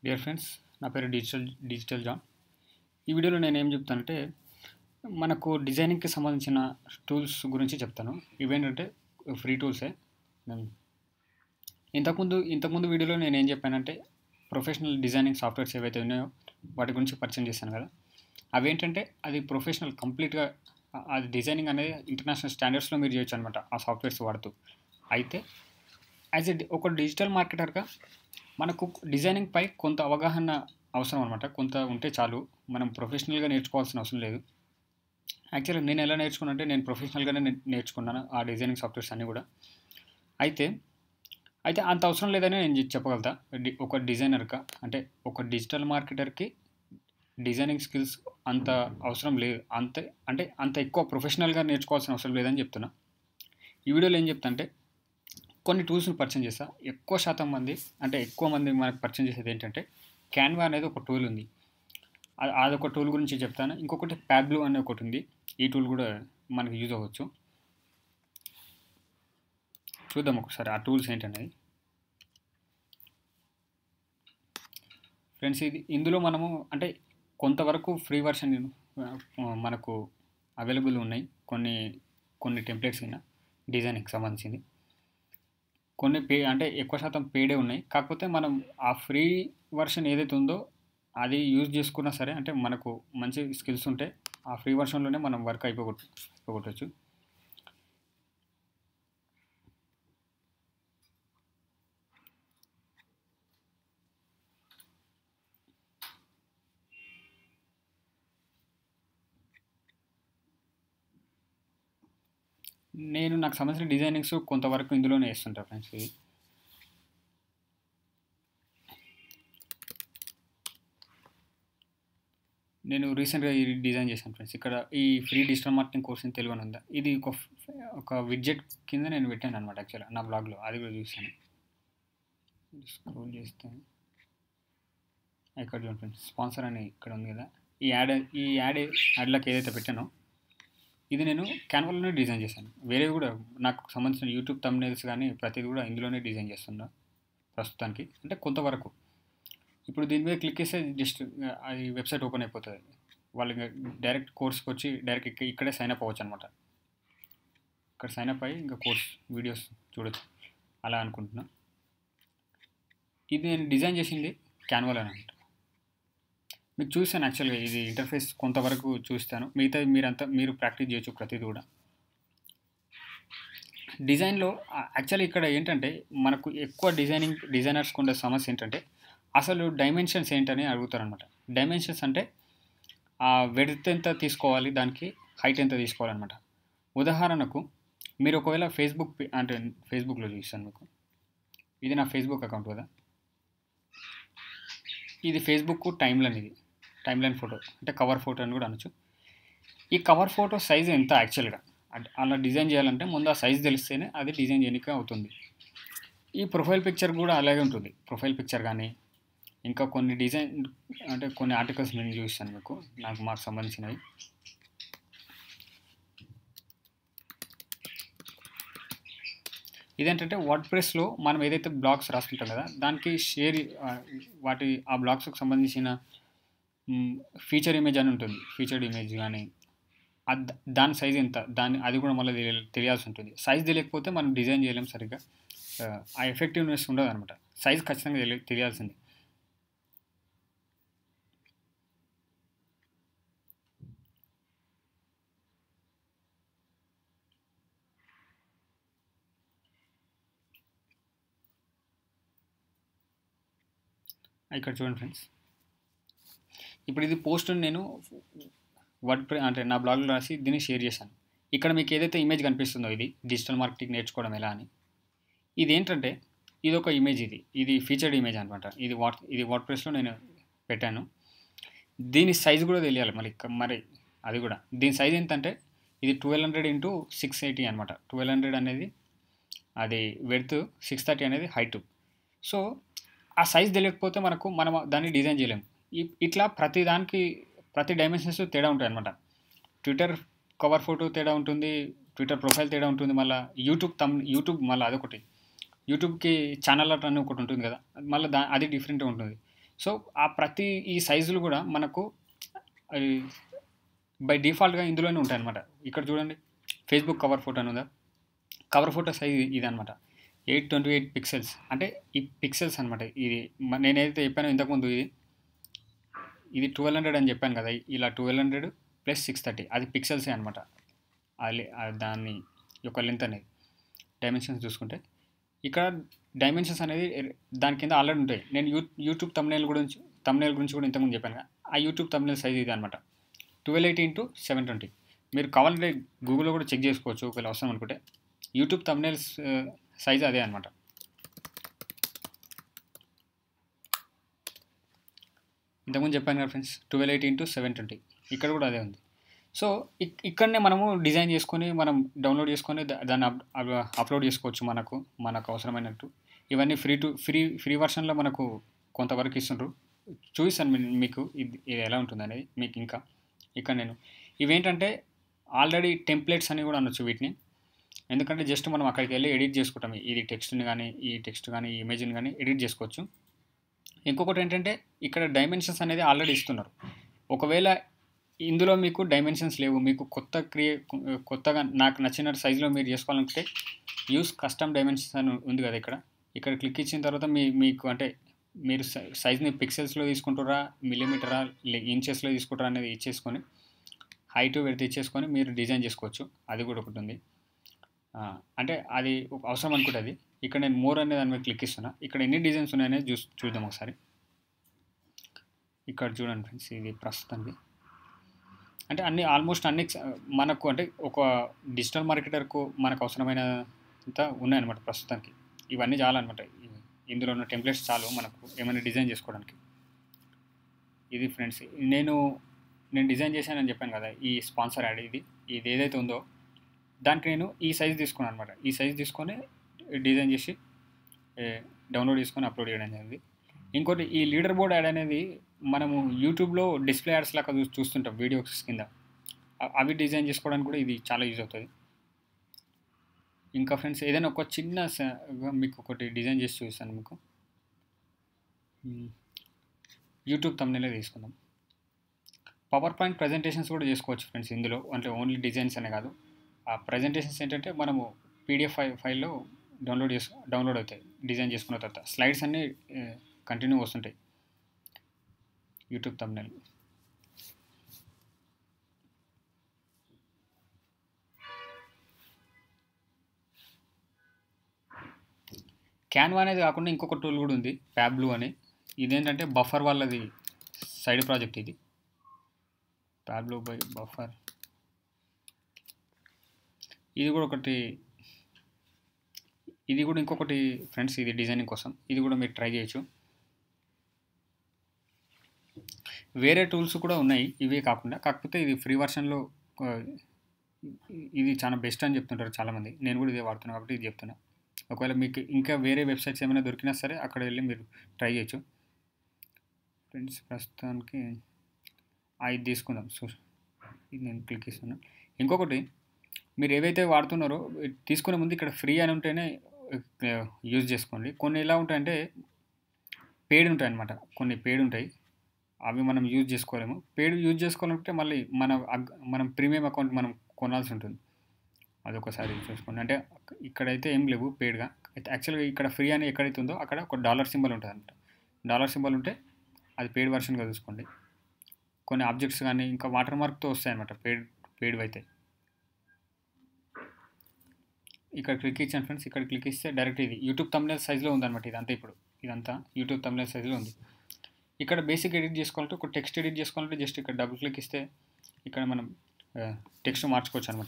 dear friends నా పేరు digital digital John ఈ వీడియోలో నేను ఏం చెప్తానంటే మనకు డిజైనింగ్కి సంబంధించిన టూల్స్ గురించి చెప్తాను ఇవేంటంటే ఫ్రీ టూల్సే నేను ఇంతకుముందు ఇంతకుముందు వీడియోలో నేను ఏం చెప్పానంటే ప్రొఫెషనల్ డిజైనింగ్ సాఫ్ట్వేర్స్ ఏవైతే ఉన్నాయో వాటి గురించి పరిచయం చేశాను కదా అవేంటంటే అది ప్రొఫెషనల్ కంప్లీట్గా అది డిజైనింగ్ అనేది ఇంటర్నేషనల్ స్టాండర్డ్స్లో మీరు చేయొచ్చు అనమాట ఆ సాఫ్ట్వేర్స్ వాడుతూ అయితే యాజ్ ఎ ఒక డిజిటల్ మార్కెటర్గా మనకు డిజైనింగ్ పై కొంత అవగాహన అవసరం అనమాట కొంత ఉంటే చాలు మనం ప్రొఫెషనల్గా నేర్చుకోవాల్సిన అవసరం లేదు యాక్చువల్గా నేను ఎలా నేర్చుకున్నా అంటే నేను ప్రొఫెషనల్గానే నే- నేర్చుకున్నాను ఆ డిజైనింగ్ సాఫ్ట్వేర్స్ అన్నీ కూడా అయితే అయితే అంత అవసరం లేదని నేను చె- చెప్పగలుగుతా డి- ఒక డిజైనర్గా అంటే ఒక డిజిటల్ మార్కెటర్కి డిజైనింగ్ స్కిల్స్ అంత అవసరం లేదు అంతే అంటే అంత ఎక్కువ ప్రొఫెషనల్గా నేర్చుకోవాల్సిన అవసరం లేదని చెప్తున్నా ఈ వీడియోలో ఏం చెప్తా అంటే కొన్ని టూల్స్ని పరిచయం చేస్తా ఎక్కువ శాతం మంది అంటే ఎక్కువ మంది మనకు పరిచయం చేసేది ఏంటంటే క్యాన్వా అనేది ఒక టూల్ ఉంది అది అదొక టూల్ గురించి చెప్తాను ఇంకొకటి ప్యాబ్లు అనే ఒకటి ఉంది ఈ టూల్ కూడా మనకి యూజ్ అవ్వచ్చు చూద్దాం ఒకసారి ఆ టూల్స్ ఏంటనేది ఫ్రెండ్స్ ఇది ఇందులో మనము అంటే కొంతవరకు ఫ్రీ వర్షన్ మనకు అవైలబుల్ ఉన్నాయి కొన్ని కొన్ని టెంప్లెట్స్ అయినా డిజైనింగ్కి సంబంధించింది కొన్ని పే అంటే ఎక్కువ శాతం పేడే ఉన్నాయి కాకపోతే మనం ఆ ఫ్రీ వర్షన్ ఏదైతే ఉందో అది యూజ్ చేసుకున్నా సరే అంటే మనకు మంచి స్కిల్స్ ఉంటే ఆ ఫ్రీ వర్షన్లోనే మనం వర్క్ అయిపోగొట్టు అయిపోగొట్టచ్చు నేను నాకు సంబంధించిన డిజైనింగ్స్ కొంతవరకు ఇందులోనే వేస్తుంటా ఫ్రెండ్స్ ఇది నేను రీసెంట్గా ఇది డిజైన్ చేశాను ఫ్రెండ్స్ ఇక్కడ ఈ ఫ్రీ డిజిటల్ మార్కెటింగ్ కోర్స్ అని తెలుగు అని ఉందా ఇది ఒక ఒక విడ్జెట్ కింద నేను పెట్టాను అనమాట యాక్చువల్గా నా బ్లాగ్లో అది కూడా చూసాను స్క్రోల్ చేస్తే ఇక్కడ చూడండి ఫ్రెండ్స్ స్పాన్సర్ అని ఇక్కడ ఉంది కదా ఈ యాడ్ ఈ యాడ్ యాడ్లకు ఏదైతే పెట్టానో ఇది నేను క్యాన్వాలోనే డిజైన్ చేశాను వేరేవి కూడా నాకు సంబంధించిన యూట్యూబ్ తమ్నేల్స్ కానీ ప్రతిది కూడా ఇందులోనే డిజైన్ చేస్తున్నా ప్రస్తుతానికి అంటే కొంతవరకు ఇప్పుడు దీని మీద క్లిక్ చేస్తే జస్ట్ అది వెబ్సైట్ ఓపెన్ అయిపోతుంది వాళ్ళు ఇంకా డైరెక్ట్ కోర్స్కి వచ్చి డైరెక్ట్ ఇక్కడ ఇక్కడే సైన్ అప్ అవ్వచ్చు అనమాట ఇక్కడ సైన్ అప్ అయ్యి ఇంకా కోర్స్ వీడియోస్ చూడొచ్చు అలా అనుకుంటున్నా ఇది నేను డిజైన్ చేసింది క్యాన్వాలో అనమాట మీకు చూసాను యాక్చువల్గా ఇది ఇంటర్ఫేస్ కొంతవరకు చూస్తాను మిగతా మీరంతా మీరు ప్రాక్టీస్ చేయొచ్చు ప్రతిదీ కూడా డిజైన్లో యాక్చువల్లీ ఇక్కడ ఏంటంటే మనకు ఎక్కువ డిజైనింగ్ డిజైనర్స్కి ఉండే సమస్య ఏంటంటే అసలు డైమెన్షన్స్ ఏంటని అడుగుతారనమాట డైమెన్షన్స్ అంటే ఆ వెడత్ ఎంత తీసుకోవాలి దానికి హైట్ ఎంత తీసుకోవాలన్నమాట ఉదాహరణకు మీరు ఒకవేళ ఫేస్బుక్ పే- అంటే ఫేస్బుక్లో చూస్తాను మీకు ఇది నా ఫేస్బుక్ అకౌంట్ కదా ఇది ఫేస్బుక్ టైమ్ లైన్ ఇది టైమ్ లైన్ ఫోటో అంటే కవర్ ఫోటో అని కూడా అనొచ్చు ఈ కవర్ ఫోటో సైజ్ ఎంత యాక్చువల్గా అంటే అలా డిజైన్ చేయాలంటే ముందు ఆ సైజ్ తెలిస్తేనే అది డిజైన్ చేయడానికి అవుతుంది ఈ ప్రొఫైల్ పిక్చర్ కూడా అలాగే ఉంటుంది ప్రొఫైల్ పిక్చర్ కానీ ఇంకా కొన్ని డిజైన్ అంటే కొన్ని ఆర్టికల్స్ నేను చూస్తాను మీకు నాకు మాకు సంబంధించినవి ఇదేంటంటే వర్డ్ ప్రెస్లో మనం ఏదైతే బ్లాగ్స్ రాసుకుంటాం కదా దానికి షేర్ ఆ, వాటి ఆ బ్లాగ్స్కి సంబంధించిన ఫీచర్ ఇమేజ్ అని ఉంటుంది ఫీచర్డ్ ఇమేజ్ కానీ అద్ దాని సైజ్ ఎంత దాని అది కూడా మళ్ళీ తెలియ- తెలియాల్సి ఉంటుంది సైజ్ తెలియకపోతే మనం డిజైన్ చేయలేం సరిగ్గా ఆ, ఆ ఎఫెక్టివ్నెస్ ఉండదు అనమాట సైజ్ ఖచ్చితంగా తెలియ తెలియాల్సింది ఇక్కడ చూడండి ఫ్రెండ్స్ ఇప్పుడు ఇది పోస్ట్ నేను వర్డ్ ప్రె అంటే నా బ్లాగ్లో రాసి దీన్ని షేర్ చేశాను ఇక్కడ మీకు ఏదైతే ఇమేజ్ కనిపిస్తుందో ఇది డిజిటల్ మార్కెటింగ్ నేర్చుకోవడం ఎలా అని ఇది ఏంటంటే ఇది ఒక ఇమేజ్ ఇది ఇది ఫీచర్డ్ ఇమేజ్ అనమాట ఇది వాట్ ఇది వర్డ్ ప్రెస్లో నేను పెట్టాను దీని సైజ్ కూడా తెలియాలి మరి ఇక్క- మరి అది కూడా దీని సైజ్ ఏంటంటే ఇది twelve hundred into six eighty అనమాట ట్వెల్వ్ హండ్రెడ్ అనేది అది వెడ్త్ సిక్స్ థర్టీ అనేది హైట్ సో ఆ సైజ్ తెలియకపోతే మనకు మనం దాన్ని డిజైన్ చేయలేము ఈ- ఇట్లా ప్రతి దానికి ప్రతి డైమెన్షన్స్ తేడా ఉంటాయి అనమాట ట్విట్టర్ కవర్ ఫోటో తేడా ఉంటుంది ట్విట్టర్ ప్రొఫైల్ తేడా ఉంటుంది మళ్ళీ యూట్యూబ్ తమ్ యూట్యూబ్ మళ్ళీ అదొకటి యూట్యూబ్కి ఛానల్ అని ఒకటి ఉంటుంది కదా మళ్ళీ దా అది డిఫరెంట్గా ఉంటుంది సో ఆ ప్రతి ఈ సైజులు కూడా మనకు బై డిఫాల్ట్గా ఇందులోనే ఉంటాయి అనమాట ఇక్కడ చూడండి ఫేస్బుక్ కవర్ ఫోటో అని ఉందా కవర్ ఫోటో సైజ్ ఇది అనమాట ఎయిట్ ట్వంటీ ఎయిట్ పిక్సెల్స్ అంటే ఈ పిక్సెల్స్ అనమాట ఇది మ- నేనైతే చెప్పానో ఇంతకుముందు ఇది ఇది ట్వెల్వ్ హండ్రెడ్ అని చెప్పాను కదా ఇలా twelve hundred plus six thirty అది పిక్సెల్సే అనమాట అది దాని యొక్క లెంత్ అనేది డైమెన్షన్స్ చూసుకుంటే ఇక్కడ డైమెన్షన్స్ అనేది ఎర్- దాని కింద ఆల్రెడీ ఉంటాయి నేను యూ యూట్యూబ్ తమ్నేల్ గురించి తమ్నేల్ గురించి కూడా ఇంతకుముందు చెప్పాను కదా ఆ యూట్యూబ్ తమ్నేల్ సైజ్ ఇది అనమాట twelve eighty into seven twenty మీరు కావాలంటే గూగుల్లో కూడా చెక్ చేసుకోవచ్చు ఒకవేళ అవసరం అనుకుంటే యూట్యూబ్ తమ్నేల్స్ సైజ్ అదే అనమాట ఇంతకుముందు చెప్పాను కదా friends twelve eighty into seven twenty ఇక్కడ కూడా అదే ఉంది సో ఇక్- ఇక్కడనే మనము డిజైన్ చేసుకొని మనం డౌన్లోడ్ చేసుకొని దా- దాన్ని అప్ అప్- అప్లోడ్ చేసుకోవచ్చు మనకు మనకు అవసరమైనట్టు ఇవన్నీ ఫ్రీ టు ఫ్రీ ఫ్రీ వర్షన్లో మనకు కొంతవరకు ఇస్తుండ్రు చూపిస్తాను మీ- మీకు ఇది ఇది ఎలా ఉంటుంది అనేది మీకు ఇంకా ఇక్కడ నేను ఇవేంటంటే ఆల్రెడీ టెంప్లెట్స్ అని కూడా అనొచ్చు వీటిని ఎందుకంటే జస్ట్ మనం అక్కడికి వెళ్ళి ఎడిట్ చేసుకుంటాం ఇది టెక్స్ట్ని కానీ ఈ టెక్స్ట్ కానీ ఈ ఇమేజ్ని కానీ ఎడిట్ చేసుకోవచ్చు ఇంకొకటి ఏంటంటే ఇక్కడ డైమెన్షన్స్ అనేది ఆల్రెడీ ఇస్తున్నారు ఒకవేళ ఇందులో మీకు డైమెన్షన్స్ లేవు మీకు కొత్త క్రియే కొత్తగా నాకు నచ్చిన సైజులో మీరు చేసుకోవాలనుకుంటే యూస్ కస్టమ్ డైమెన్షన్స్ అని ఉంది కదా ఇక్కడ ఇక్కడ క్లిక్ ఇచ్చిన తర్వాత మీ మీకు అంటే మీరు సై- సైజ్ని పిక్సెల్స్లో తీసుకుంటారా మిల్లీమీటరా ఇంచెస్లో తీసుకుంటారా అనేది ఇచ్చేసుకొని హైట్ పెడితే ఇచ్చేసుకొని మీరు డిజైన్ చేసుకోవచ్చు అది కూడా ఒకటి ఉంది ఆ, అంటే అది ఒక అవసరం అనుకుంటుంది ఇక్కడ నేను మోర్ అనే దాని మీద క్లిక్ ఇస్తున్నా ఇక్కడ ఎన్ని డిజైన్స్ ఉన్నాయనేది చూ చూద్దాం ఒకసారి ఇక్కడ చూడండి ఫ్రెండ్స్ ఇది ప్రస్తుతానికి అంటే అన్ని ఆల్మోస్ట్ అన్ని స- మనకు అంటే ఒక డిజిటల్ మార్కెటర్కు మనకు అవసరమైనంత ఉన్నాయన్నమాట ప్రస్తుతానికి ఇవన్నీ చాలా అనమాట ఇందులో ఉన్న టెంప్లెట్స్ చాలు మనకు ఏమైనా డిజైన్ చేసుకోవడానికి ఇది ఫ్రెండ్స్ నేను నేను డిజైన్ చేశానని చెప్పాను కదా ఈ స్పాన్సర్ యాడ్ ఇది ఇది ఏదైతే ఉందో దానికి నేను ఈ సైజ్ తీసుకున్నాను అనమాట ఈ సైజ్ తీసుకొని డిజైన్ చేసి ఏ, డౌన్లోడ్ చేసుకొని అప్లోడ్ చేయడం జరిగింది ఇంకోటి ఈ లీడర్ బోర్డ్ యాడ్ అనేది మనము యూట్యూబ్లో డిస్ప్లే యాడ్స్ లాగా చూ చూస్తుంటాం వీడియోస్ కింద అ- అవి డిజైన్ చేసుకోవడానికి కూడా ఇది చాలా యూజ్ అవుతుంది ఇంకా ఫ్రెండ్స్ ఏదైనా ఒక చిన్న స- మీకు ఒకటి డిజైన్ చేసి చూపిస్తాను మీకు మ్, యూట్యూబ్ తమ్నేలే తీసుకుందాం పవర్ పాయింట్ ప్రజెంటేషన్స్ కూడా చేసుకోవచ్చు ఫ్రెండ్స్ ఇందులో అంటే ఓన్లీ డిజైన్స్ అనే కాదు ఆ ప్రజెంటేషన్స్ ఏంటంటే మనము పీడిఎఫ్ ఫై ఫైల్లో డౌన్లోడ్ చేసు డౌన్లోడ్ అవుతాయి డిజైన్ చేసుకున్న తర్వాత స్లైడ్స్ అన్నీ కంటిన్యూ వస్తుంటాయి యూట్యూబ్ తమ్నేల్ క్యాన్వా అనేది కాకుండా ఇంకొక టూల్ కూడా ఉంది ప్యాబ్లూ అని ఇదేంటంటే బఫర్ వాళ్ళది సైడ్ ప్రాజెక్ట్ ఇది ప్యాబ్లూ బై బఫర్ ఇది కూడా ఒకటి ఇది కూడా ఇంకొకటి ఫ్రెండ్స్ ఇది డిజైనింగ్ కోసం ఇది కూడా మీరు ట్రై చేయొచ్చు వేరే టూల్స్ కూడా ఉన్నాయి ఇవే కాకుండా కాకపోతే ఇది ఫ్రీ వర్షన్లో ఇది చాలా బెస్ట్ అని చెప్తుంటారు చాలామంది నేను కూడా ఇదే వాడుతున్నాను కాబట్టి ఇది చెప్తున్నా ఒకవేళ మీకు ఇంకా వేరే వెబ్సైట్స్ ఏమైనా దొరికినా సరే అక్కడ వెళ్ళి మీరు ట్రై చేయొచ్చు ఫ్రెండ్స్ ప్రస్తుతానికి ఆ, ఇది తీసుకుందాం సో ఇది నేను క్లిక్ ఇస్తున్నాను ఇంకొకటి మీరు ఏవైతే వాడుతున్నారో ఇది తీసుకునే ముందు ఇక్కడ ఫ్రీ అని ఉంటేనే యూజ్ చేసుకోండి కొన్ని ఎలా ఉంటాయంటే పేడ్ ఉంటాయి అన్నమాట కొన్ని పేడ్ ఉంటాయి అవి మనం యూజ్ చేసుకోలేము పేడ్ యూజ్ చేసుకోవాలంటే మళ్ళీ మన అగ్- మనం ప్రీమియం అకౌంట్ మనం కొనాల్సి ఉంటుంది అదొకసారి చూసుకోండి అంటే ఇక్కడైతే ఏం లేవు పేడ్గా అయితే యాక్చువల్గా ఇక్కడ ఫ్రీ అని ఎక్కడైతే ఉందో అక్కడ ఒక డాలర్ సింబల్ ఉంటుంది అనమాట డాలర్ సింబల్ ఉంటే అది పేడ్ వర్షన్గా చూసుకోండి కొన్ని ఆబ్జెక్ట్స్ కానీ ఇంకా వాటర్ మార్క్తో వస్తాయి అనమాట పేడ్ పేడ్ అయితే ఇక్కడ క్లిక్ ఇచ్చాను ఫ్రెండ్స్ ఇక్కడ క్లిక్ ఇస్తే డైరెక్ట్ ఇది యూట్యూబ్ తమిళ సైజ్లో ఉందన్నమాట ఇదంతా ఇప్పుడు ఇదంతా యూట్యూబ్ తమిళ సైజ్లో ఉంది ఇక్కడ బేసిక్ ఎడిట్ చేసుకోవాలంటే ఒక టెక్స్ట్ ఎడిట్ చేసుకోవాలంటే జస్ట్ ఇక్కడ డబుల్ క్లిక్ ఇస్తే ఇక్కడ మనం టెక్స్ట్ మార్చుకోవచ్చు అనమాట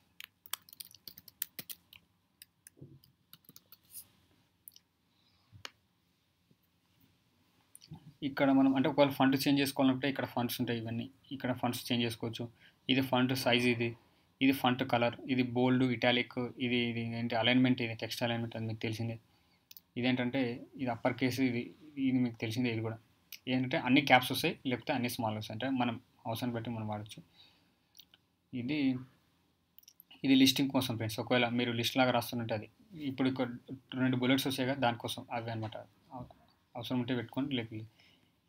ఇక్కడ మనం అంటే ఒకవేళ ఫండ్ చేంజ్ చేసుకోవాలంటే ఇక్కడ ఫండ్స్ ఉంటాయి ఇవన్నీ ఇక్కడ ఫండ్స్ చేంజ్ చేసుకోవచ్చు ఇది ఫండ్ సైజ్ ఇది ఇది ఫంట్ కలర్ ఇది బోల్డ్ ఇటాలిక్ ఇది ఇది ఏంటి అలైన్మెంట్ ఇది టెక్స్ట్ అలైన్మెంట్ అది మీకు తెలిసిందే ఇదేంటంటే ఇది అప్పర్ కేసు ఇది ఇది మీకు తెలిసిందే ఇది కూడా ఏంటంటే అన్ని క్యాప్స్ వస్తాయి లేకపోతే అన్ని స్మాల్ వస్తాయి అంటే మనం అవసరం బట్టి మనం వాడచ్చు ఇది ఇది లిస్టింగ్ కోసం ఫ్రెండ్స్ ఒకవేళ మీరు లిస్ట్ లాగా రాస్తున్నట్టు అది ఇప్పుడు ఇక్కడ రెండు బుల్లెట్స్ వచ్చాయి కదా దానికోసం అవి అనమాట అవసరం ఉంటే పెట్టుకోండి లేకపోతే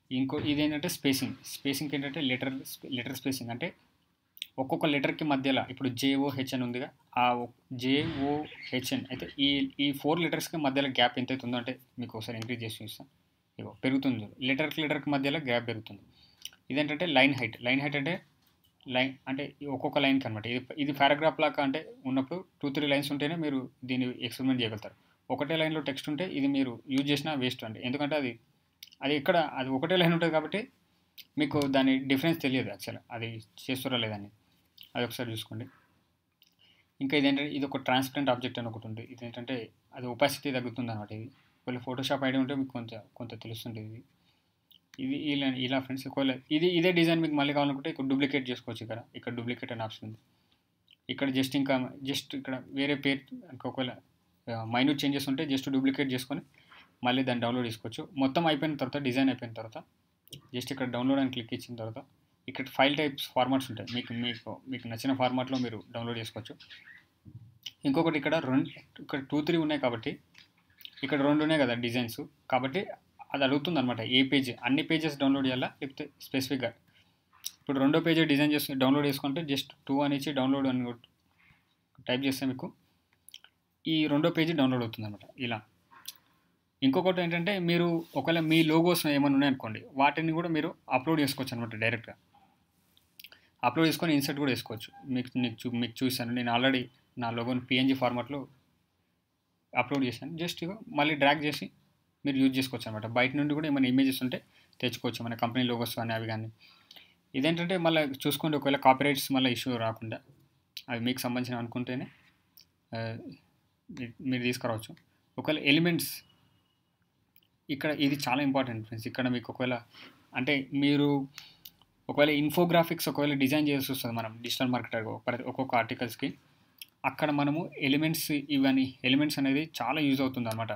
ఇంకో ఇదేంటంటే స్పేసింగ్ స్పేసింగ్ ఏంటంటే లెటర్ లెటర్ స్పేసింగ్ అంటే ఒక్కొక్క లెటర్కి మధ్యలో ఇప్పుడు జేఓహెచ్ఎన్ ఉందిగా ఆ జేఓహెచ్ఎన్ అయితే ఈ ఈ ఫోర్ లెటర్స్కి మధ్యలో గ్యాప్ ఎంత అవుతుందో అంటే మీకు ఒకసారి ఇంక్రీజ్ చేసి చూస్తాను ఇగో పెరుగుతుంది లెటర్కి లెటర్కి మధ్యలో గ్యాప్ పెరుగుతుంది ఇదేంటంటే లైన్ హైట్ లైన్ హైట్ అంటే లైన్ అంటే ఒక్కొక్క లైన్కి అనమాట ఇది ఇది పారాగ్రాఫ్ లాగా అంటే ఉన్నప్పుడు టూ త్రీ లైన్స్ ఉంటేనే మీరు దీన్ని ఎక్స్పెరిమెంట్ చేయగలుగుతారు ఒకటే లైన్లో టెక్స్ట్ ఉంటే ఇది మీరు యూజ్ చేసినా వేస్ట్ అండి ఎందుకంటే అది అది ఇక్కడ అది ఒకటే లైన్ ఉంటుంది కాబట్టి మీకు దాని డిఫరెన్స్ తెలియదు యాక్చువల్ అది చేస్తారా లేదని అది ఒకసారి చూసుకోండి ఇంకా ఇదేంటంటే ఇది ఒక ట్రాన్స్పరెంట్ ఆబ్జెక్ట్ అని ఒకటి ఉంది ఇది ఏంటంటే అది ఒపాసిటీ తగ్గుతుంది అనమాట ఇది ఒకవేళ ఫోటోషాప్ ఐడి ఉంటే మీకు కొంత కొంత తెలుస్తుంది ఇది ఇది ఇలా ఇలా ఫ్రెండ్స్ ఒకవేళ ఇది ఇదే డిజైన్ మీకు మళ్ళీ కావాలనుకుంటే ఇక్కడ డూప్లికేట్ చేసుకోవచ్చు ఇక్కడ ఇక్కడ డూప్లికేట్ అనే ఆప్షన్ ఉంది ఇక్కడ జస్ట్ ఇంకా జస్ట్ ఇక్కడ వేరే పేరు ఒకవేళ మైన్యూట్ చేంజెస్ ఉంటే జస్ట్ డూప్లికేట్ చేసుకొని మళ్ళీ దాన్ని డౌన్లోడ్ చేసుకోవచ్చు మొత్తం అయిపోయిన తర్వాత డిజైన్ అయిపోయిన తర్వాత జస్ట్ ఇక్కడ డౌన్లోడ్ అని క్లిక్ ఇచ్చిన తర్వాత ఇక్కడ ఫైల్ టైప్స్ ఫార్మాట్స్ ఉంటాయి మీకు మీకు మీకు నచ్చిన ఫార్మాట్లో మీరు డౌన్లోడ్ చేసుకోవచ్చు ఇంకొకటి ఇక్కడ రెండు ఇక్కడ టూ త్రీ ఉన్నాయి కాబట్టి ఇక్కడ రెండు ఉన్నాయి కదా డిజైన్స్ కాబట్టి అది అడుగుతుంది అనమాట ఏ పేజ్ అన్ని పేజెస్ డౌన్లోడ్ చేయాలా లేకపోతే స్పెసిఫిక్గా ఇప్పుడు రెండో పేజ్ డిజైన్ చేసి డౌన్లోడ్ చేసుకుంటే జస్ట్ టూ అని ఇచ్చి డౌన్లోడ్ అని టైప్ చేస్తే మీకు ఈ రెండో పేజీ డౌన్లోడ్ అవుతుంది అనమాట ఇలా ఇంకొకటి ఏంటంటే మీరు ఒకవేళ మీ లోగోస్ ఏమైనా ఉన్నాయనుకోండి వాటిని కూడా మీరు అప్లోడ్ చేసుకోవచ్చు అనమాట డైరెక్ట్గా అప్లోడ్ చేసుకొని ఇన్సర్ట్ కూడా వేసుకోవచ్చు మీకు నీకు చూ మీకు చూసాను నేను ఆల్రెడీ నా లోగోని పిఎన్జీ ఫార్మాట్లో అప్లోడ్ చేశాను జస్ట్ మళ్ళీ డ్రాగ్ చేసి మీరు యూజ్ చేసుకోవచ్చు అనమాట బయట నుండి కూడా ఏమైనా ఇమేజెస్ ఉంటే తెచ్చుకోవచ్చు మన కంపెనీ లోగోస్ కానీ అవి కానీ ఇదేంటంటే మళ్ళీ చూసుకోండి ఒకవేళ కాపీరైట్స్ మళ్ళీ ఇష్యూ రాకుండా అవి మీకు సంబంధించిన అనుకుంటేనే మీరు తీసుకురావచ్చు ఒకవేళ ఎలిమెంట్స్ ఇక్కడ ఇది చాలా ఇంపార్టెంట్ ఫ్రెండ్స్ ఇక్కడ మీకు ఒకవేళ అంటే మీరు ఒకవేళ ఇన్ఫోగ్రాఫిక్స్ ఒకవేళ డిజైన్ చేయాల్సి వస్తుంది మనం డిజిటల్ మార్కెటర్ ఒక్కొక్క ఆర్టికల్స్కి అక్కడ మనము ఎలిమెంట్స్ ఇవన్నీ ఎలిమెంట్స్ అనేది చాలా యూజ్ అవుతుంది అనమాట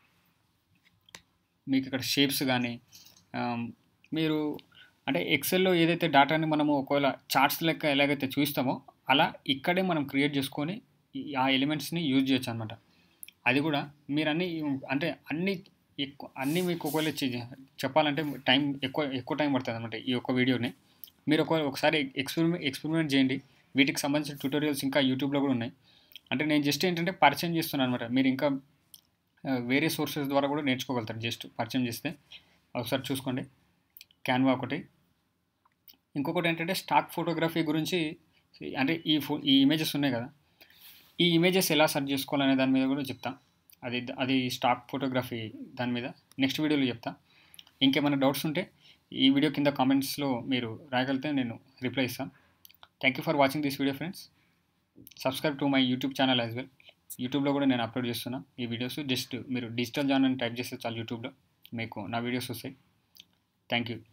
మీకు ఇక్కడ షేప్స్ కానీ మీరు అంటే ఎక్సెల్లో ఏదైతే డేటాని మనము ఒకవేళ చార్ట్స్ లెక్క ఎలాగైతే చూస్తామో అలా ఇక్కడే మనం క్రియేట్ చేసుకొని ఆ ఎలిమెంట్స్ని యూజ్ చేయొచ్చు అనమాట అది కూడా మీరు అన్ని అంటే అన్ని ఎక్కువ అన్నీ మీకు ఒకవేళ చెప్పాలంటే టైం ఎక్కువ ఎక్కువ టైం పడుతుంది అనమాట ఈ ఒక్క వీడియోని మీరు ఒక ఒకసారి ఎక్స్పెరిమెంట్ ఎక్స్పెరిమెంట్ చేయండి వీటికి సంబంధించిన ట్యూటోరియల్స్ ఇంకా యూట్యూబ్లో కూడా ఉన్నాయి అంటే నేను జస్ట్ ఏంటంటే పరిచయం చేస్తున్నాను అనమాట మీరు ఇంకా వేరే సోర్సెస్ ద్వారా కూడా నేర్చుకోగలుగుతారు జస్ట్ పరిచయం చేస్తే ఒకసారి చూసుకోండి క్యాన్వా ఒకటి ఇంకొకటి ఏంటంటే స్టాక్ ఫోటోగ్రఫీ గురించి అంటే ఈ ఫో ఈ ఇమేజెస్ ఉన్నాయి కదా ఈ ఇమేజెస్ ఎలా సెర్చ్ చేసుకోవాలనే దాని మీద కూడా చెప్తా అది అది స్టాక్ ఫోటోగ్రఫీ దాని మీద నెక్స్ట్ వీడియోలో చెప్తా ఇంకేమైనా డౌట్స్ ఉంటే ఈ వీడియో కింద కామెంట్స్లో మీరు రాయగలిగితే నేను రిప్లై ఇస్తాను thank you for watching this video friends subscribe to my YouTube channel as well యూట్యూబ్లో కూడా నేను అప్లోడ్ చేస్తున్నా ఈ వీడియోస్ జస్ట్ మీరు డిజిటల్ జాన్ అని టైప్ చేస్తే చాలు యూట్యూబ్లో మీకు నా వీడియోస్ వస్తాయి థ్యాంక్ యూ